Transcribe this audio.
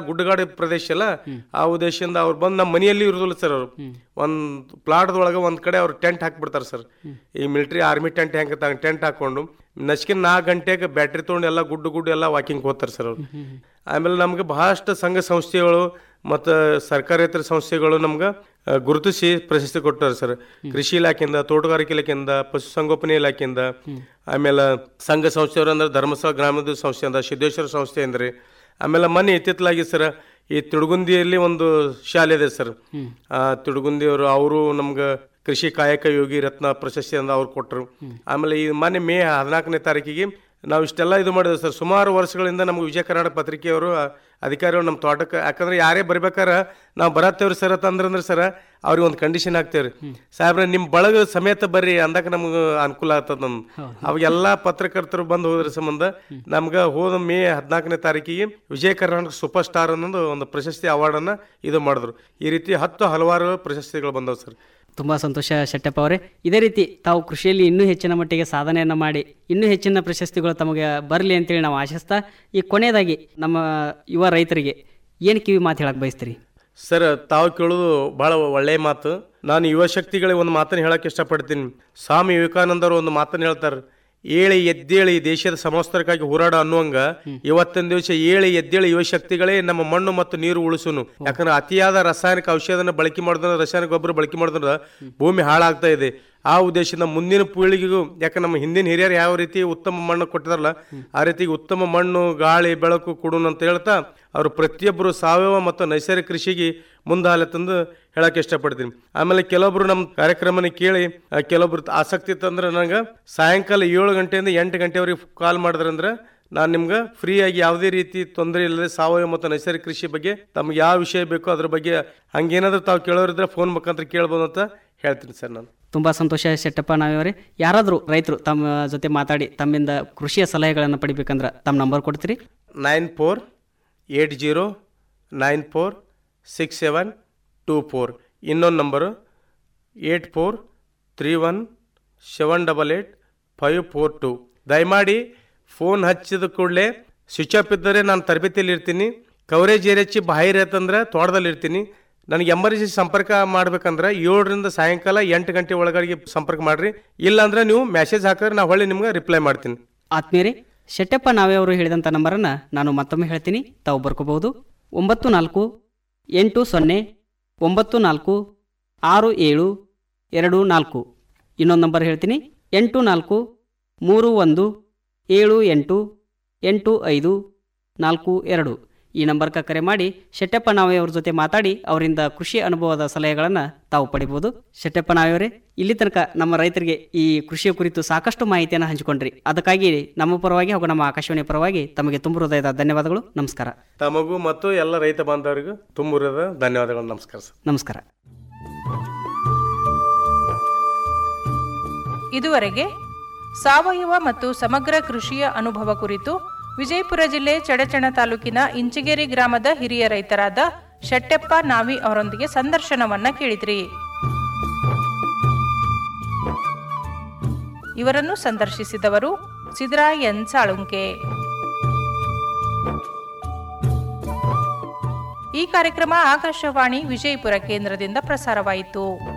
ಗುಡ್ಡಗಾಡು ಪ್ರದೇಶ ಅಲ್ಲ ಆ ಉದ್ದೇಶದಿಂದ ಅವ್ರು ಬಂದು ನಮ್ಮ ಮನೆಯಲ್ಲಿ ಇರೋದಿಲ್ಲ ಸರ್ ಅವರು ಒಂದ್ ಪ್ಲಾಟ್ದೊಳಗೆ ಒಂದ್ ಕಡೆ ಅವ್ರು ಟೆಂಟ್ ಹಾಕ್ಬಿಡ್ತಾರೆ ಸರ್ ಈ ಮಿಲಿಟರಿ ಆರ್ಮಿ ಟೆಂಟ್ ಹೆಂಗೆ ಟೆಂಟ್ ಹಾಕೊಂಡು ನಚ್ಕಿನ ನಾಲ್ಕು ಗಂಟೆಗೆ ಬ್ಯಾಟ್ರಿ ತೊಗೊಂಡು ಎಲ್ಲ ಗುಡ್ಡು ಗುಡ್ಡು ಎಲ್ಲ ವಾಕಿಂಗ್ ಹೋಗ್ತಾರೆ ಸರ್ ಅವ್ರು ಆಮೇಲೆ ನಮ್ಗೆ ಬಹಳಷ್ಟು ಸಂಘ ಸಂಸ್ಥೆಗಳು ಮತ್ತು ಸರ್ಕಾರೇತರ ಸಂಸ್ಥೆಗಳು ನಮ್ಗೆ ಆ, ಗುರುತಿಸಿ ಪ್ರಶಸ್ತಿ ಕೊಟ್ಟಾರೆ ಸರ್ ಕೃಷಿ ಇಲಾಖೆಯಿಂದ ತೋಟಗಾರಿಕೆ ಇಲಾಖೆಯಿಂದ ಪಶುಸಂಗೋಪನೆ ಇಲಾಖೆಯಿಂದ ಆಮೇಲೆ ಸಂಘ ಸಂಸ್ಥೆಯವರು ಅಂದ್ರೆ ಧರ್ಮಸ್ಥಳ ಗ್ರಾಮದ ಸಂಸ್ಥೆಯಿಂದ ಸಿದ್ದೇಶ್ವರ ಸಂಸ್ಥೆ ಅಂದ್ರೆ ಆಮೇಲೆ ಮೊನ್ನೆ ಇತ್ತಿತ್ತಲಾಗಿ ಸರ್ ಈ ತಿಡುಗುಂದಿಯಲ್ಲಿ ಒಂದು ಶಾಲೆ ಇದೆ ಸರ್ ಆ ತಿಡುಗುಂದಿಯವರು ಅವರು ನಮ್ಗೆ ಕೃಷಿ ಕಾಯಕ ಯೋಗಿ ರತ್ನ ಪ್ರಶಸ್ತಿ ಅಂತ ಅವ್ರು ಕೊಟ್ಟರು ಆಮೇಲೆ ಈ ಮೊನ್ನೆ ಮೇ ಹದಿನಾಲ್ಕನೇ ತಾರೀಕಿಗೆ ನಾವು ಇಷ್ಟೆಲ್ಲ ಇದು ಮಾಡಿದ್ವಿ ಸರ್ ಸುಮಾರು ವರ್ಷಗಳಿಂದ ನಮ್ಗೆ ವಿಜಯ ಕರ್ನಾಟಕ ಪತ್ರಿಕೆಯವರು ಆ, ಅಧಿಕಾರಿಗಳು ನಮ್ಮ ತೋಟಕ್ಕೆ ಯಾಕಂದ್ರೆ ಯಾರೇ ಬರ್ಬೇಕಾರ ನಾವು ಬರತ್ತೇವ್ರಿ ಸರ್ ಅಂತಂದ್ರೆ ಅಂದ್ರೆ ಸರ್ ಅವ್ರಿಗೆ ಒಂದು ಕಂಡೀಷನ್ ಹಾಕ್ತೇವ್ರಿ ಸಾಹೇಬ್ರೆ ನಿಮ್ಮ ಬಳಗ ಸಮೇತ ಬರ್ರಿ ಅಂದಕ್ಕೆ ನಮ್ಗೆ ಅನುಕೂಲ ಆಗ್ತದ ನಮ್ ಅವಾಗೆಲ್ಲ ಪತ್ರಕರ್ತರು ಬಂದು ಹೋದ್ರ ಸಂಬಂಧ ನಮ್ಗೆ ಹೋದ ಮೇ ಹದಿನಾಲ್ಕನೇ ತಾರೀಕಿಗೆ ವಿಜಯ ಕರ್ನಾಟಕ ಸೂಪರ್ ಸ್ಟಾರ್ ಅನ್ನೋದು ಒಂದು ಪ್ರಶಸ್ತಿ ಅವಾರ್ಡನ್ನ ಇದು ಮಾಡಿದ್ರು ಈ ರೀತಿ ಹತ್ತು ಹಲವಾರು ಪ್ರಶಸ್ತಿಗಳು ಬಂದವು ಸರ್ ತುಂಬ ಸಂತೋಷ ಶೆಟ್ಟಪ್ಪ ಅವರೇ ಇದೇ ರೀತಿ ತಾವು ಕೃಷಿಯಲ್ಲಿ ಇನ್ನೂ ಹೆಚ್ಚಿನ ಮಟ್ಟಿಗೆ ಸಾಧನೆಯನ್ನು ಮಾಡಿ ಇನ್ನೂ ಹೆಚ್ಚಿನ ಪ್ರಶಸ್ತಿಗಳು ತಮಗೆ ಬರಲಿ ಅಂತೇಳಿ ನಾವು ಆಶಿಸ್ತಾ ಈ ಕೊನೆಯದಾಗಿ ನಮ್ಮ ಯುವ ರೈತರಿಗೆ ಏನು ಕಿವಿ ಮಾತು ಹೇಳಕ್ಕೆ ಬಯಸ್ತೀರಿ ಸರ್ ತಾವು ಕೇಳೋದು ಬಹಳ ಒಳ್ಳೆಯ ಮಾತು ನಾನು ಯುವ ಶಕ್ತಿಗಳಿಗೆ ಒಂದು ಮಾತನ್ನು ಹೇಳಕ್ಕೆ ಇಷ್ಟಪಡ್ತೀನಿ ಸ್ವಾಮಿ ವಿವೇಕಾನಂದರು ಒಂದು ಮಾತನ್ನು ಹೇಳ್ತಾರೆ ಏಳಿ ಎದ್ದೇಳಿ ದೇಶದ ಸಮಸ್ತರಕ್ಕಾಗಿ ಹೋರಾಡ ಅನ್ನುವಂಗ ಇವತ್ತಿನ ದಿವಸ ಏಳಿ ಎದ್ದೇಳಿ ಯುವ ಶಕ್ತಿಗಳೇ ನಮ್ಮ ಮಣ್ಣು ಮತ್ತು ನೀರು ಉಳಿಸುನು ಯಾಕಂದ್ರೆ ಅತಿಯಾದ ರಾಸಾಯನಿಕ ಔಷಧನ ಬಳಕೆ ಮಾಡಿದ್ರೆ ರಾಸಾಯನಿಕ ಗೊಬ್ಬರ ಬಳಕೆ ಮಾಡಿದ್ರೆ ಭೂಮಿ ಹಾಳಾಗ್ತಾ ಇದೆ ಆ ಉದ್ದೇಶದಿಂದ ಮುಂದಿನ ಪೀಳಿಗೆಗೂ ಯಾಕೆ ನಮ್ಮ ಹಿಂದಿನ ಹಿರಿಯರು ಯಾವ ರೀತಿ ಉತ್ತಮ ಮಣ್ಣು ಕೊಟ್ಟಿದಾರಲ್ಲ ಆ ರೀತಿ ಉತ್ತಮ ಮಣ್ಣು ಗಾಳಿ ಬೆಳಕು ಕೊಡುನು ಅಂತ ಹೇಳ್ತಾ ಅವರು ಪ್ರತಿಯೊಬ್ಬರು ಸಾವಯವ ಮತ್ತು ನೈಸರ್ಗಿಕ ಕೃಷಿಗೆ ಮುಂದಾಲತ್ತಂದು ಹೇಳಕ್ ಇಷ್ಟಪಡ್ತೀನಿ ಆಮೇಲೆ ಕೆಲವೊಬ್ರು ನಮ್ಮ ಕಾರ್ಯಕ್ರಮನ ಕೇಳಿ ಆ, ಕೆಲವೊಬ್ರು ಆಸಕ್ತಿ ಇತ್ತಂದ್ರೆ ನಂಗೆ ಸಾಯಂಕಾಲ ಏಳು ಗಂಟೆಯಿಂದ ಎಂಟು ಗಂಟೆವರೆಗೆ ಕಾಲ್ ಮಾಡಿದ್ರಂದ್ರೆ ನಾನು ನಿಮ್ಗೆ ಫ್ರೀಯಾಗಿ ಯಾವುದೇ ರೀತಿ ತೊಂದರೆ ಇಲ್ಲದೆ ಸಾವಯವ ಮತ್ತು ನೈಸರ್ಗಿಕ ಕೃಷಿ ಬಗ್ಗೆ ತಮ್ಗೆ ಯಾವ ವಿಷಯ ಬೇಕೋ ಅದ್ರ ಬಗ್ಗೆ ಹಂಗೇನಾದ್ರೂ ತಾವು ಕೇಳೋರಿದ್ರೆ ಫೋನ್ ಮುಖಾಂತರ ಕೇಳ್ಬೋದು ಅಂತ ಹೇಳ್ತೀನಿ ಸರ್ ನಾನು ತುಂಬ ಸಂತೋಷ ಶೆಟ್ಟಪ್ಪ ನಾವೇ ಯಾರಾದರೂ ರೈತರು ತಮ್ಮ ಜೊತೆ ಮಾತಾಡಿ ತಮ್ಮಿಂದ ಕೃಷಿಯ ಸಲಹೆಗಳನ್ನು ಪಡಿಬೇಕಂದ್ರೆ ತಮ್ಮ ನಂಬರ್ ಕೊಡ್ತೀರಿ nine four eight zero nine four six seven two four ಇನ್ನೊಂದು number eight four three one seven double eight five four two ದಯಮಾಡಿ ಫೋನ್ ಹಚ್ಚಿದ ಕೂಡಲೇ ಸ್ವಿಚ್ ಆಫ್ ಇದ್ದರೆ ನಾನು ತರಬೇತಿಯಲ್ಲಿ ಇರ್ತೀನಿ ಕವರೇಜ್ ಏರಿಯಚ್ಚಿ ಬಾಹಿರ ಅಂತಂದ್ರೆ ತೋಟದಲ್ಲಿ ಇರ್ತೀನಿ ನನಗೆ ಎಮರ್ಜೆನ್ಸಿ ಸಂಪರ್ಕ ಮಾಡ್ಬೇಕಂದ್ರೆ ಏಳರಿಂದ ಸಾಯಂಕಾಲ ಎಂಟು ಗಂಟೆ ಒಳಗಡೆ ಸಂಪರ್ಕ ಮಾಡಿರಿ ಇಲ್ಲಾಂದ್ರೆ ನೀವು ಮೆಸೇಜ್ ಹಾಕಿದ್ರೆ ನಾನು ಹೊಳ್ಳಿ ನಿಮ್ಗೆ ರಿಪ್ಲೈ ಮಾಡ್ತೀನಿ ಆತ್ಮೀಯರೇ ಶೆಟ್ಟಪ್ಪ ನಾವೇ ಅವರು ಹೇಳಿದಂಥ ನಂಬರನ್ನು ನಾನು ಮತ್ತೊಮ್ಮೆ ಹೇಳ್ತೀನಿ ತಾವು ಬರ್ಕೋಬಹುದು ಒಂಬತ್ತು ನಾಲ್ಕು ಎಂಟು ಸೊನ್ನೆ ಒಂಬತ್ತು ನಾಲ್ಕು ಆರು ಏಳು ಎರಡು ನಾಲ್ಕು ಇನ್ನೊಂದು ನಂಬರ್ ಹೇಳ್ತೀನಿ ಎಂಟು ನಾಲ್ಕು ಮೂರು ಒಂದು ಏಳು ಎಂಟು ಎಂಟು ಐದು ನಾಲ್ಕು ಎರಡು ಈ ನಂಬರ್ಗೆ ಕರೆ ಮಾಡಿ ಶೆಟ್ಟಪ್ಪ ನಾವೇ ಅವ್ರ ಜೊತೆ ಮಾತಾಡಿ ಅವರಿಂದ ಕೃಷಿ ಅನುಭವದ ಸಲಹೆಗಳನ್ನು ತಾವು ಪಡಿಬೋದು ಶೆಟ್ಟಪ್ಪ ನಾವೆಯವರೇ ಇಲ್ಲಿ ತನಕ ನಮ್ಮ ರೈತರಿಗೆ ಈ ಕೃಷಿಯ ಕುರಿತು ಸಾಕಷ್ಟು ಮಾಹಿತಿಯನ್ನು ಹಂಚಿಕೊಂಡ್ರಿ ಅದಕ್ಕಾಗಿ ನಮ್ಮ ಪರವಾಗಿ ಹಾಗೂ ನಮ್ಮ ಆಕಾಶವಾಣಿ ಪರವಾಗಿ ತಮಗೆ ತುಂಬ ಹೃದಯದ ಧನ್ಯವಾದಗಳು ನಮಸ್ಕಾರ ತಮಗೂ ಮತ್ತು ಎಲ್ಲ ರೈತ ಬಾಂಧವರಿಗೂ ತುಂಬುರದ ಧನ್ಯವಾದಗಳು ನಮಸ್ಕಾರ ಸರ್ ನಮಸ್ಕಾರ ಇದುವರೆಗೆ ಸಾವಯವ ಮತ್ತು ಸಮಗ್ರ ಕೃಷಿಯ ಅನುಭವ ಕುರಿತು ವಿಜಯಪುರ ಜಿಲ್ಲೆ ಚಡಚಣ ತಾಲೂಕಿನ ಇಂಚಿಗೇರಿ ಗ್ರಾಮದ ಹಿರಿಯ ರೈತರಾದ ಶೆಟ್ಟೆಪ್ಪ ನಾವಿ ಅವರೊಂದಿಗೆ ಸಂದರ್ಶನವನ್ನ ಕೇಳಿದ್ರಿ ಇವರನ್ನು ಸಂದರ್ಶಿಸಿದವರು ಸಿದ್ರಾಯ್ ಎನ್ ಸಾಳುಂಕೆ ಈ ಕಾರ್ಯಕ್ರಮ ಆಕಾಶವಾಣಿ ವಿಜಯಪುರ ಕೇಂದ್ರದಿಂದ ಪ್ರಸಾರವಾಯಿತು